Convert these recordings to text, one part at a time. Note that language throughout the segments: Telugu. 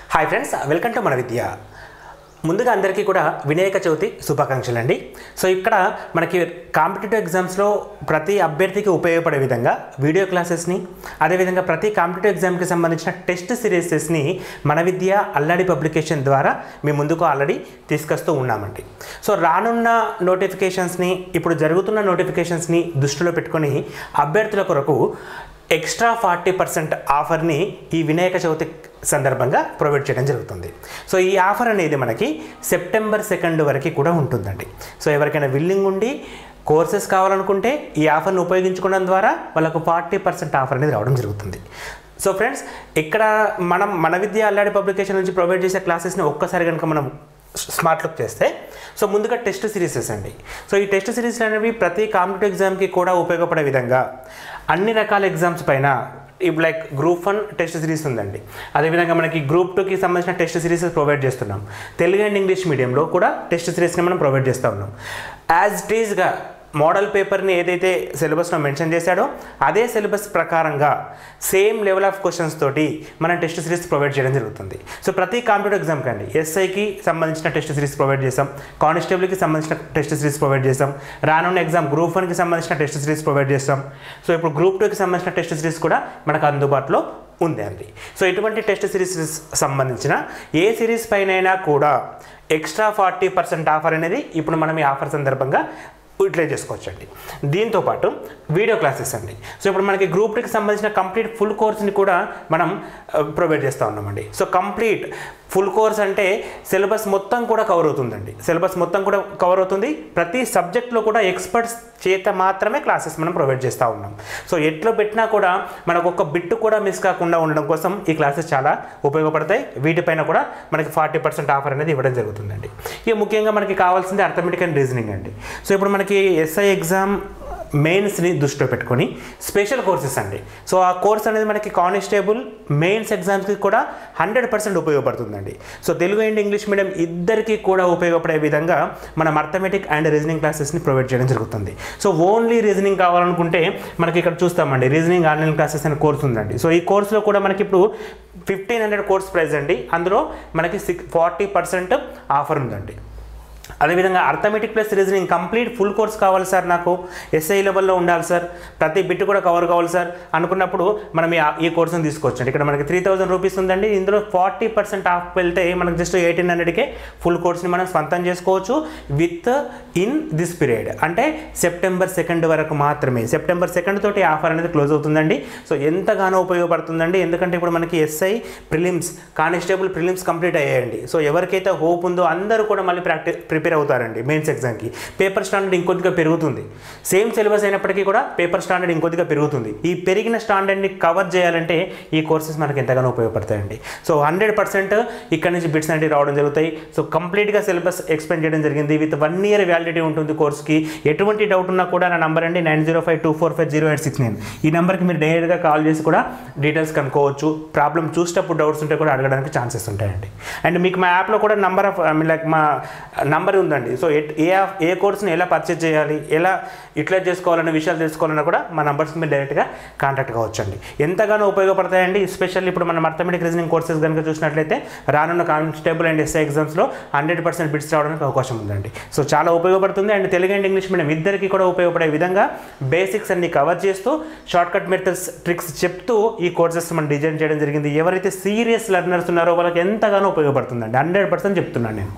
హాయ్ ఫ్రెండ్స్ వెల్కమ్ టు మన విద్య ముందుగా అందరికీ కూడా వినాయక చవితి శుభాకాంక్షలు అండి సో ఇక్కడ మనకి కాంపిటేటివ్ ఎగ్జామ్స్లో ప్రతి అభ్యర్థికి ఉపయోగపడే విధంగా వీడియో క్లాసెస్ని అదేవిధంగా ప్రతి కాంపిటేటివ్ ఎగ్జామ్కి సంబంధించిన టెస్ట్ సిరీసెస్ని మన విద్య అల్లాడి పబ్లికేషన్ ద్వారా మీ ముందుకు ఆల్రెడీ తీసుకొస్తూ ఉన్నామండి సో రానున్న నోటిఫికేషన్స్ని ఇప్పుడు జరుగుతున్న నోటిఫికేషన్స్ని దృష్టిలో పెట్టుకొని అభ్యర్థుల కొరకు ఎక్స్ట్రా ఫార్టీ పర్సెంట్ ఆఫర్ని ఈ వినాయక చవితి సందర్భంగా ప్రొవైడ్ చేయడం జరుగుతుంది సో ఈ ఆఫర్ అనేది మనకి సెప్టెంబర్ సెకండ్ వరకు కూడా ఉంటుందండి సో ఎవరికైనా విల్లింగ్ ఉండి కోర్సెస్ కావాలనుకుంటే ఈ ఆఫర్ని ఉపయోగించుకోవడం ద్వారా వాళ్ళకు ఫార్టీ పర్సెంట్ ఆఫర్ అనేది రావడం జరుగుతుంది సో ఫ్రెండ్స్ ఇక్కడ మనం మన విద్య అల్లాడి పబ్లికేషన్ నుంచి ప్రొవైడ్ చేసే క్లాసెస్ని ఒక్కసారి కనుక మనం స్మార్ట్ లుక్ చేస్తే సో ముందుగా టెస్ట్ సిరీసెస్ అండి సో ఈ టెస్ట్ సిరీస్ అనేవి ప్రతి కాంపిటేటివ్ ఎగ్జామ్కి కూడా ఉపయోగపడే విధంగా అన్ని రకాల ఎగ్జామ్స్ పైన ఇప్పుడు like group one test series ఉందండి అదేవిధంగా మనకి గ్రూప్ టూకి సంబంధించిన టెస్ట్ సిరీస్ ప్రొవైడ్ చేస్తున్నాం తెలుగు అండ్ ఇంగ్లీష్ మీడియంలో కూడా టెస్ట్ సిరీస్ని మనం ప్రొవైడ్ చేస్తూ ఉన్నాం యాజ్ ఇట్ ఈస్గా మోడల్ పేపర్ని ఏదైతే సిలబస్లో మెన్షన్ చేశాడో అదే సిలబస్ ప్రకారంగా సేమ్ లెవెల్ ఆఫ్ క్వశ్చన్స్ తోటి మనం టెస్ట్ సిరీస్ ప్రొవైడ్ చేయడం జరుగుతుంది సో ప్రతి కాంపిటేటివ్ ఎగ్జామ్కి అండి ఎస్ఐకి సంబంధించిన టెస్ట్ సిరీస్ ప్రొవైడ్ చేసాం కానిస్టేబుల్కి సంబంధించిన టెస్ట్ సిరీస్ ప్రొవైడ్ చేసాం రానున్న ఎగ్జామ్ గ్రూప్ వన్కి సంబంధించిన టెస్ట్ సిరీస్ ప్రొవైడ్ చేస్తాం సో ఇప్పుడు గ్రూప్ టూకి సంబంధించిన టెస్ట్ సిరీస్ కూడా మనకు అందుబాటులో ఉంది అండి సో ఇటువంటి టెస్ట్ సిరీస్ సంబంధించిన ఏ సిరీస్ పైనైనా కూడా ఎక్స్ట్రా ఫార్టీ పర్సెంట్ ఆఫర్ అనేది ఇప్పుడు మనం ఈ ఆఫర్ సందర్భంగా యూటిలైజ్ చేసుకోవచ్చండి దీంతో పాటు వీడియో క్లాసెస్ అండి సో ఇప్పుడు మనకి గ్రూప్ టూకి సంబంధించిన కంప్లీట్ ఫుల్ కోర్స్ని కూడా మనం ప్రొవైడ్ చేస్తూ ఉన్నామండి సో కంప్లీట్ ఫుల్ కోర్స్ అంటే సిలబస్ మొత్తం కూడా కవర్ అవుతుందండి సిలబస్ మొత్తం కూడా కవర్ అవుతుంది ప్రతి సబ్జెక్ట్లో కూడా ఎక్స్పర్ట్స్ చేత మాత్రమే క్లాసెస్ మనం ప్రొవైడ్ చేస్తూ ఉన్నాం సో ఎట్లా పెట్టినా కూడా మనకు ఒక బిట్ కూడా మిస్ కాకుండా ఉండడం కోసం ఈ క్లాసెస్ చాలా ఉపయోగపడతాయి వీటిపైన కూడా మనకి ఫార్టీ పర్సెంట్ ఆఫర్ అనేది ఇవ్వడం జరుగుతుందండి ఇక ముఖ్యంగా మనకి కావాల్సింది అర్థమెటిక్ అండ్ రీజనింగ్ అండి సో ఇప్పుడు మనకి ఎస్ఐ ఎగ్జామ్ మెయిన్స్ని దృష్టిలో పెట్టుకొని స్పెషల్ కోర్సెస్ అండి సో ఆ కోర్స్ అనేది మనకి కానిస్టేబుల్ మెయిన్స్ ఎగ్జామ్స్కి కూడా హండ్రెడ్ పర్సెంట్ ఉపయోగపడుతుందండి so Telugu and English medium ఇద్దరికి కూడా ఉపయోగపడే విధంగా మనం అర్థమెటిక్ అండ్ రీజనింగ్ క్లాసెస్ని ప్రొవైడ్ చేయడం జరుగుతుంది సో ఓన్లీ రీజనింగ్ కావాలనుకుంటే మనకి ఇక్కడ చూస్తామండి రీజనింగ్ ఆన్లైన్ క్లాసెస్ అనే కోర్స్ ఉందండి సో ఈ కోర్సులో కూడా మనకి ఇప్పుడు ఫిఫ్టీన్ హండ్రెడ్ కోర్స్ ప్రైస్ అండి అందులో మనకి సిక్స్ ఫార్టీ పర్సెంట్ ఆఫర్ ఉందండి అదేవిధంగా arithmetic plus reasoning complete full course కావాలి సార్ నాకు ఎస్ఐ లెవెల్లో ఉండాలి సార్ ప్రతి బిట్ కూడా కవర్ కావాలి సార్ అనుకున్నప్పుడు మనం ఈ- ఈ కోర్సుని తీసుకోవచ్చు ఇక్కడ మనకి త్రీ థౌసండ్ రూపీస్ ఉందండి ఇందులో ఫార్టీ పర్సెంట్ ఆఫ్ వెళ్తే మనకి జస్ట్ ఎయిటీన్ హండ్రెడ్కే ఫుల్ కోర్స్ని మనం స్వంతం చేసుకోవచ్చు విత్ ఇన్ దిస్ పీరియడ్ అంటే సెప్టెంబర్ సెకండ్ వరకు మాత్రమే సెప్టెంబర్ సెకండ్ తోటి ఆఫర్ అనేది క్లోజ్ అవుతుందండి సో ఎంతగానో ఉపయోగపడుతుందండి ఎందుకంటే ఇప్పుడు మనకి SI prelims constable prelims complete అయ్యాయండి సో ఎవరికైతే హోప్ ఉందో అందరూ కూడా మళ్ళీ ప్రాక్టీస్ ప్రిపేర్ అవుతారండి మెయిన్స్ ఎగ్జామ్కి పేపర్ స్టాండర్డ్ ఇంకొద్దిగా పెరుగుతుంది సేమ్ సిలబస్ అయినప్పటికీ కూడా పేపర్ స్టాండర్డ్ ఇంకొద్దిగా పెరుగుతుంది ఈ పెరిగిన స్టాండర్డ్ని కవర్ చేయాలంటే ఈ కోర్సెస్ మనకి ఎంతగానో ఉపయోగపడతాయండి సో హండ్రెడ్ పర్సెంట్ ఇక్కడ నుంచి బిట్స్ అనేవి రావడం జరుగుతాయి సో కంప్లీట్గా సిలబస్ ఎక్స్ప్లెయిన్ చేయడం జరిగింది విత్ వన్ ఇయర్ వ్యాలిడిటీ ఉంటుంది కోర్స్కి ఎటువంటి డౌట్ ఉన్నా కూడా నా నంబర్ అండి nine zero five two four five zero eight six nine ఈ నెంబర్కి మీరు డైరెక్ట్గా కాల్ చేసి కూడా డీటెయిల్స్ కనుక్కోవచ్చు ప్రాబ్లం చూసేటప్పుడు డౌట్స్ ఉంటే కూడా అడగడానికి ఛాన్సెస్ ఉంటాయండి అండ్ మీకు మా యాప్లో కూడా నంబర్ ఆఫ్ లైక్ మా నంబర్ ఉందండి సో ఎట్- ఏ యాప్- ఏ కోర్స్ని ఎలా పర్చేజ్ చేయాలి ఎలా యూటిలైజ్ చేసుకోవాలనే విషయాలు తెలుసుకోవాలన్నా కూడా మా నంబర్స్ మీరు డైరెక్ట్గా కాంటాక్ట్ కావచ్చండి ఎంతగానో ఉపయోగపడతాయండి ఎస్పెషల్లీ ఇప్పుడు మనం అర్థమెటిక్ రీజనింగ్ కోర్సెస్ కనుక చూసినట్లయితే రానున్న కానిస్టేబుల్ అండ్ ఎస్ఐ ఎగ్జామ్స్లో హండ్రెడ్ పర్సెంట్ బిట్స్ రావడానికి అవకాశం ఉందండి సో చాలా ఉపయోగపడుతుంది and Telugu and English medium ఇద్దరికి కూడా ఉపయోగపడే విధంగా బేసిక్స్ అన్ని కవర్ చేస్తూ షార్ట్ కట్ మెథడ్స్ ట్రిక్స్ చెప్తూ ఈ కోర్సెస్ మనం డిజైన్ చేయడం జరిగింది ఎవరైతే సీరియస్ లెర్నర్స్ ఉన్నారో వాళ్ళకి ఎంతగానో ఉపయోగపడుతుందండి హండ్రెడ్ పర్సెంట్ చెప్తున్నాను నేను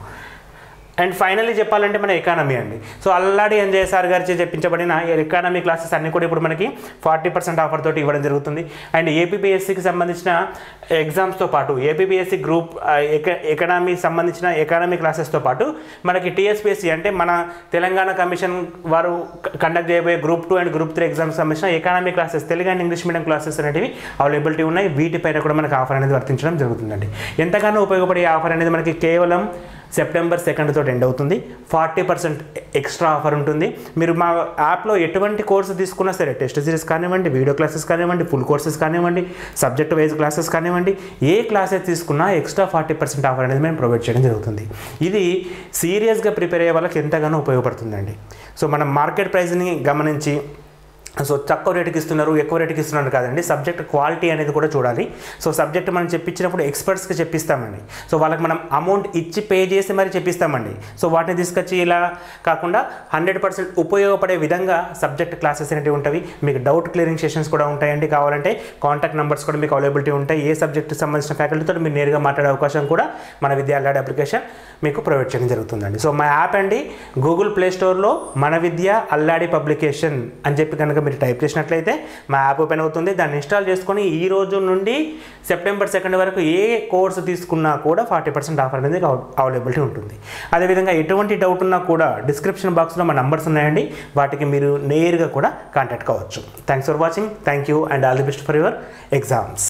అండ్ ఫైనల్లీ చెప్పాలంటే మన ఎకానమీ అండి సో అల్లాడి ఎంజయ్ సార్ గారిచే చెప్పించబడిన ఈ ఎకానమీ క్లాసెస్ అన్ని కూడా ఇప్పుడు మనకి ఫార్టీ పర్సెంట్ ఆఫర్ తోటి ఇవ్వడం జరుగుతుంది అండ్ ఏపీపీఎస్సికి సంబంధించిన ఎగ్జామ్స్తో పాటు ఏపీపీఎస్సి గ్రూప్ ఆ, ఎక ఎకనామీ సంబంధించిన ఎకానమీ క్లాసెస్తో పాటు మనకి టీఎస్పీఎస్సి అంటే మన తెలంగాణ కమిషన్ వారు కండక్ట్ చేయబోయే group two and group three exams సంబంధించిన economy classes Telugu and English medium classes అనేటివి అవైలబిలిటీ ఉన్నాయి వీటిపైన కూడా మనకి ఆఫర్ అనేది వర్తించడం జరుగుతుందండి ఎంతగానో ఉపయోగపడే ఆఫర్ అనేది మనకి కేవలం సెప్టెంబర్ సెకండ్ తోటి ఎండ్ అవుతుంది ఫార్టీ పర్సెంట్ ఎక్స్ట్రా ఆఫర్ ఉంటుంది మీరు మా యాప్లో ఎటువంటి కోర్సు తీసుకున్నా సరే టెస్ట్ సిరీస్ కానివ్వండి వీడియో క్లాసెస్ కానివ్వండి ఫుల్ కోర్సెస్ కానివ్వండి సబ్జెక్ట్ వైజ్ క్లాసెస్ కానివ్వండి ఏ క్లాసెస్ తీసుకున్నా ఎక్స్ట్రా ఫార్టీ పర్సెంట్ ఆఫర్ అనేది మేము ప్రొవైడ్ చేయడం జరుగుతుంది ఇది సీరియస్గా ప్రిపేర్ అయ్యే వాళ్ళకి ఎంతగానో ఉపయోగపడుతుందండి సో మనం మార్కెట్ ప్రైస్ని గమనించి సో తక్కువ రేటుకి ఇస్తున్నారు ఎక్కువ రేటుకి ఇస్తున్నారు కాదండి సబ్జెక్ట్ క్వాలిటీ అనేది కూడా చూడాలి సో సబ్జెక్ట్ మనం చెప్పించినప్పుడు ఎక్స్పర్ట్స్కి చెప్పిస్తామండి సో వాళ్ళకి మనం అమౌంట్ ఇచ్చి పే చేసి మరి చెప్పిస్తామండి సో వాటిని తీసుకొచ్చి ఇలా కాకుండా హండ్రెడ్ పర్సెంట్ ఉపయోగపడే విధంగా సబ్జెక్ట్ క్లాసెస్ అనేవి ఉంటాయి మీకు డౌట్ క్లియరింగ్ సెషన్స్ కూడా ఉంటాయండి కావాలంటే కాంటాక్ట్ నెంబర్స్ కూడా మీకు అవైలబిలిటీ ఉంటాయి ఏ సబ్జెక్ట్కి సంబంధించిన ఫ్యాకల్టీతో మీరు నేరుగా మాట్లాడే అవకాశం కూడా మన విద్యాలయాడ్ అప్లికేషన్ మీకు ప్రొవైడ్ చేయడం జరుగుతుందండి సో మా యాప్ అండి గూగుల్ ప్లే స్టోర్లో మన విద్య అల్లాడి పబ్లికేషన్ అని చెప్పి కనుక మీరు టైప్ చేసినట్లయితే మా యాప్ ఓపెన్ అవుతుంది దాన్ని ఇన్స్టాల్ చేసుకొని ఈ రోజు నుండి సెప్టెంబర్ సెకండ్ వరకు ఏ కోర్సు తీసుకున్నా కూడా ఫార్టీ పర్సెంట్ ఆఫర్ అనేది అవైలబిలిటీ ఉంటుంది అదేవిధంగా ఎటువంటి డౌట్ ఉన్నా కూడా డిస్క్రిప్షన్ బాక్స్లో మా నంబర్స్ ఉన్నాయండి వాటికి మీరు నేరుగా కూడా కాంటాక్ట్ కావచ్చు thanks for watching thank you and all the best for your exams